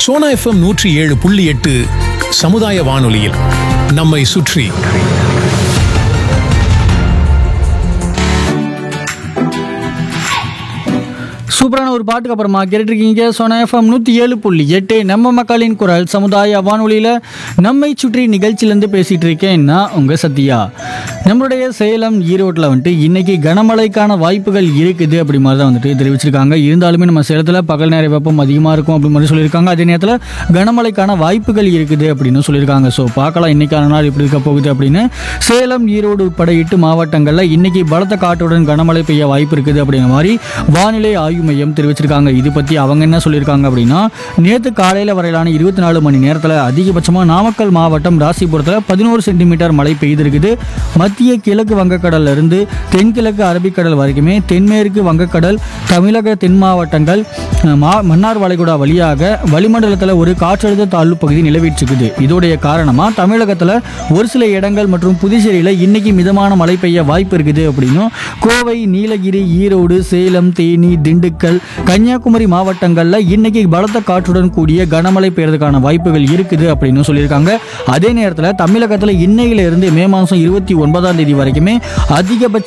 Sona FM நூற்றி ஏழு புள்ளி எட்டு சமுதாய வானொலியில் நம்மை சுற்றி சூப்பரான ஒரு பாட்டுக்கு அப்புறமா கேட்டுருக்கீங்க சோனா எஃப்எம் நூற்றி ஏழு புள்ளி எட்டு நம்ம மக்களின் குரல் சமுதாய வானொலியில் நம்மை சுற்றி நிகழ்ச்சியிலேருந்து பேசிகிட்டு இருக்கேன் நான் உங்கள் சத்யா நம்மளுடைய சேலம் ஈரோட்டில் வந்துட்டு இன்னைக்கு கனமழைக்கான வாய்ப்புகள் இருக்குது அப்படி மாதிரி தான் வந்துட்டு தெரிவிச்சிருக்காங்க இருந்தாலுமே நம்ம சேலத்தில் பகல் நேர வெப்பம் அதிகமாக இருக்கும் அப்படி மாதிரி சொல்லியிருக்காங்க அதே நேரத்தில் கனமழைக்கான வாய்ப்புகள் இருக்குது அப்படின்னு சொல்லியிருக்காங்க ஸோ பார்க்கலாம் இன்னைக்கான நாள் எப்படி இருக்க போகுது அப்படின்னு சேலம் ஈரோடு உட்பட எட்டு மாவட்டங்களில் இன்னைக்கு பலத்த காற்றுடன் கனமழை பெய்ய வாய்ப்பு இருக்குது அப்படிங்கிற மாதிரி வானிலை ஆய்வு மையம் தெரிவிச்சிருக்காங்க இது பற்றி அவங்க என்ன சொல்லியிருக்காங்க அப்படின்னா நேற்று காலையில் வரையிலான இருபத்தி நாலு மணி நேரத்தில் அதிகபட்சமாக நாமக்கல் மாவட்டம் ராசிபுரத்தில் பதினோரு சென்டிமீட்டர் மழை பெய்திருக்குது மத்திய கிழக்கு வங்கக்கடல்ல இருந்து தென்கிழக்கு அரபிக்கடல் வரைக்குமே தென்மேற்கு வங்கக்கடல் தமிழக தென் மாவட்டங்கள் அஹ், மா மன்னார் வளைகுடா வழியாக வளிமண்டலத்தில் ஒரு காற்றழுத்த தாழ்வு பகுதி நிலவிட்டுருக்குது இதோடைய காரணமாக தமிழகத்தில் ஒரு சில இடங்கள் மற்றும் புதுச்சேரியில் இன்னைக்கு மிதமான மழை பெய்ய வாய்ப்பு இருக்குது அப்படின்னும் கோவை நீலகிரி ஈரோடு சேலம் தேனி திண்டுக்கல் கன்னியாகுமரி மாவட்டங்களில் இன்னைக்கு பலத்த காற்றுடன் கூடிய கனமழை பெய்யறதுக்கான வாய்ப்புகள் இருக்குது அப்படின்னு சொல்லியிருக்காங்க அதே நேரத்தில் தமிழகத்தில் இன்னையில இருந்து மே மாதம் இருபத்தி ஒன்பதாம் தேதி வரைக்குமே அதிகபட்ச